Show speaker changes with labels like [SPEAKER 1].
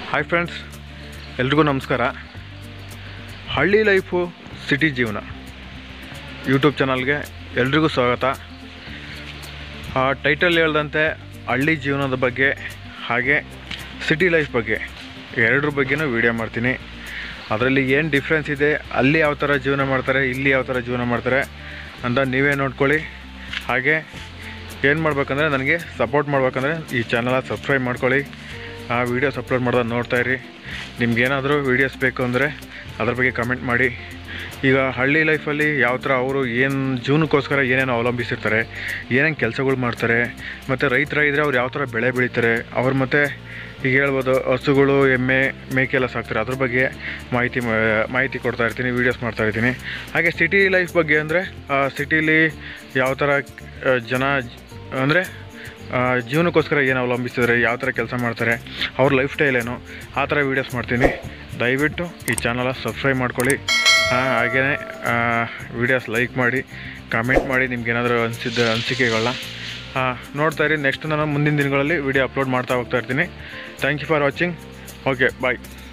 [SPEAKER 1] hi friends ಎಲ್ರಿಗೂ ನಮಸ್ಕಾರ ಹಳ್ಳಿ ಲೈಫು ಸಿಟಿ ಜೀವನ ಯೂಟ್ಯೂಬ್ ಚಾನಲ್ಗೆ ಎಲ್ರಿಗೂ ಸ್ವಾಗತ ಆ ಟೈಟಲ್ ಹೇಳ್ದಂತೆ ಹಳ್ಳಿ ಜೀವನದ ಬಗ್ಗೆ ಹಾಗೆ ಸಿಟಿ ಲೈಫ್ ಬಗ್ಗೆ ಎರಡರ ಬಗ್ಗೆನೂ ವೀಡಿಯೋ ಮಾಡ್ತೀನಿ ಅದರಲ್ಲಿ ಏನು ಡಿಫ್ರೆನ್ಸ್ ಇದೆ ಅಲ್ಲಿ ಯಾವ ಥರ ಜೀವನ ಮಾಡ್ತಾರೆ ಇಲ್ಲಿ ಯಾವ ಥರ ಜೀವನ ಮಾಡ್ತಾರೆ ಅಂತ ನೀವೇ ನೋಡ್ಕೊಳ್ಳಿ ಹಾಗೆ ಏನು ಮಾಡ್ಬೇಕಂದ್ರೆ ನನಗೆ ಸಪೋರ್ಟ್ ಮಾಡ್ಬೇಕಂದ್ರೆ ಈ ಚಾನಲ ಸಬ್ಸ್ಕ್ರೈಬ್ ಮಾಡ್ಕೊಳ್ಳಿ ಆ ವೀಡಿಯೋಸ್ ಅಪ್ಲೋಡ್ ಮಾಡೋದು ನೋಡ್ತಾ ಇರಿ ನಿಮ್ಗೇನಾದರೂ ವೀಡಿಯೋಸ್ ಬೇಕು ಅಂದರೆ ಅದ್ರ ಬಗ್ಗೆ ಕಮೆಂಟ್ ಮಾಡಿ ಈಗ ಹಳ್ಳಿ ಲೈಫಲ್ಲಿ ಯಾವ ಥರ ಅವರು ಏನು ಜೀವನಕ್ಕೋಸ್ಕರ ಏನೇನು ಅವಲಂಬಿಸಿರ್ತಾರೆ ಏನೇನು ಕೆಲಸಗಳು ಮಾಡ್ತಾರೆ ಮತ್ತು ರೈತರಾಗಿದ್ದರೆ ಅವ್ರು ಯಾವ ಥರ ಬೆಳೆ ಬೆಳೀತಾರೆ ಅವ್ರು ಮತ್ತು ಈಗ ಹೇಳ್ಬೋದು ಹಸುಗಳು ಎಮ್ಮೆ ಮೇಕೆ ಎಲ್ಲ ಸಾಕ್ತಾರೆ ಅದ್ರ ಬಗ್ಗೆ ಮಾಹಿತಿ ಮಾ- ಮಾಹಿತಿ ಕೊಡ್ತಾ ಇರ್ತೀನಿ ವೀಡಿಯೋಸ್ ಮಾಡ್ತಾ ಇರ್ತೀನಿ ಹಾಗೆ ಸಿಟಿ ಲೈಫ್ ಬಗ್ಗೆ ಅಂದರೆ ಸಿಟೀಲಿ ಯಾವ ಥರ ಆ, ಜನ ಅಂದರೆ ಜೀವನಕ್ಕೋಸ್ಕರ ಏನು ಅವಲಂಬಿಸಿದ್ರೆ ಯಾವ ಥರ ಕೆಲಸ ಮಾಡ್ತಾರೆ ಅವ್ರ ಲೈಫ್ ಸ್ಟೈಲ್ ಏನು ಆ ಥರ ವೀಡಿಯೋಸ್ ಮಾಡ್ತೀನಿ ದಯವಿಟ್ಟು ಈ ಚಾನಲ ಸಬ್ಸ್ಕ್ರೈಬ್ ಮಾಡ್ಕೊಳ್ಳಿ ಹಾಗೆಯೇ ವೀಡಿಯೋಸ್ ಲೈಕ್ ಮಾಡಿ ಕಮೆಂಟ್ ಮಾಡಿ ನಿಮ್ಗೇನಾದರೂ ಅನಿಸಿದ್ದ ಅನಿಸಿಕೆಗಳನ್ನ ನೋಡ್ತಾ ಇರಿ ನೆಕ್ಸ್ಟ್ ನಾನು ಮುಂದಿನ ದಿನಗಳಲ್ಲಿ ವೀಡಿಯೋ ಅಪ್ಲೋಡ್ ಮಾಡ್ತಾ ಹೋಗ್ತಾ ಇರ್ತೀನಿ thank you for watching okay bye